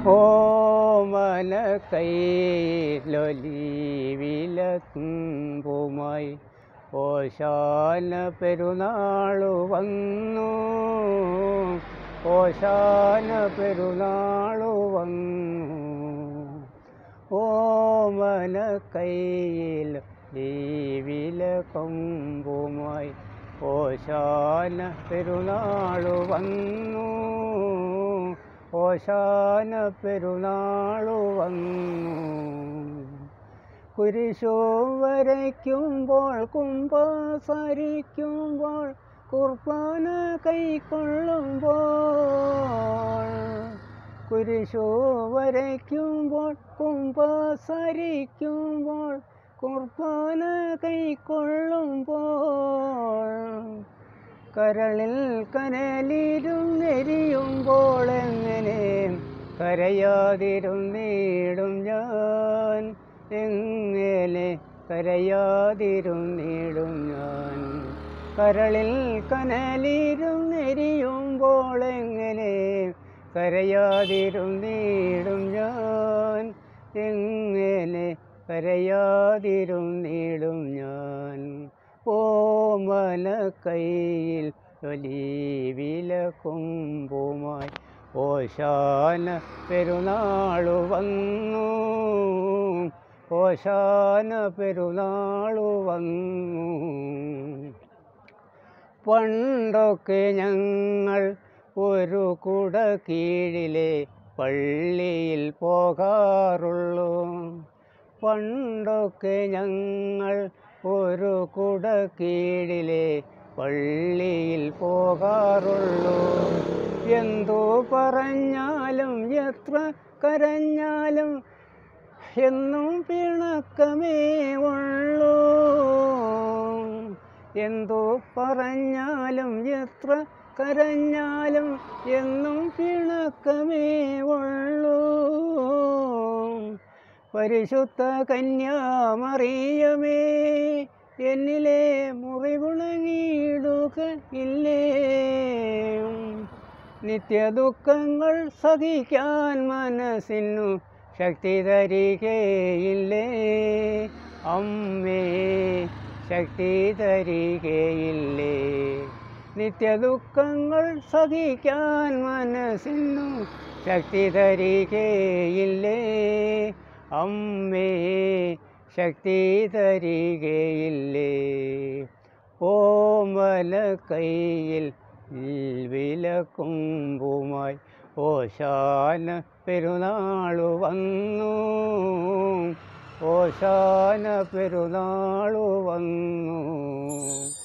ഓമന കൈലൊലി വിലക്കുമ്പുമായി ഓശാന പെരുന്നാളു വന്നു ഓശാന പെരുന്നാളു വന്നു ഓമന കയ്യിൽ ജീവില കൊമ്പുമായി ഓശാന പെരുന്നാളു വന്നു ഓശാന പെരുന്നാളു വന്നു കുരിശു വരയ്ക്കുമ്പോൾ കുംഭസരിക്കുമ്പോൾ കുർബാന കൈക്കൊള്ളുമ്പോൾ കുരിശു വരയ്ക്കുമ്പോൾ കുംഭസരിക്കുമ്പോൾ കുർബാന കൈക്കൊള്ളുമ്പോൾ കരളിൽ കനലിരുന്നെരിയുമ്പോൾ എങ്ങനെ കരയാതിരുന്നിടും ഞാൻ എങ്ങനെ കരയാതിരുന്നിടും ഞാൻ കരളിൽ കനലിരുന്നെരിയുമ്പോൾ എങ്ങനെ കരയാതിരുന്നിടും ഞാൻ എങ്ങനെ കരയാതിരുന്നിടും ഞാൻ ഓമന കയ്യിൽ ഒലീവില കൊമ്പുമായി ഓശാന പെരുന്നാളു വന്നു ഓശാന പെരുന്നാളു വന്നു പണ്ടൊക്കെ ഞങ്ങൾ ഒരു കുട കീഴിലെ പള്ളിയിൽ പോകാറുള്ളൂ പണ്ടൊക്കെ ഞങ്ങൾ ഒരു കുട കീഴിലെ പള്ളിയിൽ പോകാറുള്ളൂ എന്തു പറഞ്ഞാലും എത്ര കരഞ്ഞാലും എന്നും പിണക്കമേ ഉള്ളൂ എന്തു പറഞ്ഞാലും എത്ര കരഞ്ഞാലും എന്നും പിണക്കമേ ഉള്ളൂ പരിശുദ്ധ കന്യാമറിയമേ എന്നിലെ മുറിവുണങ്ങിയിടുക ഇല്ലേ നിത്യദുഃഖങ്ങൾ സഹിക്കാൻ മനസ്സിനു ശക്തി തരികയില്ലേ അമ്മേ ശക്തി തരികയില്ലേ നിത്യദുഃഖങ്ങൾ സഹിക്കാൻ മനസ്സിനു ശക്തി തരികയില്ലേ അമ്മേ ശക്തി തരികയില്ലേ ഓമല കയ്യിൽ വിലക്കുമ്പുമായി ഓശാന പെരുന്നാളു വന്നു ഓശാന പെരുന്നാളു വന്നു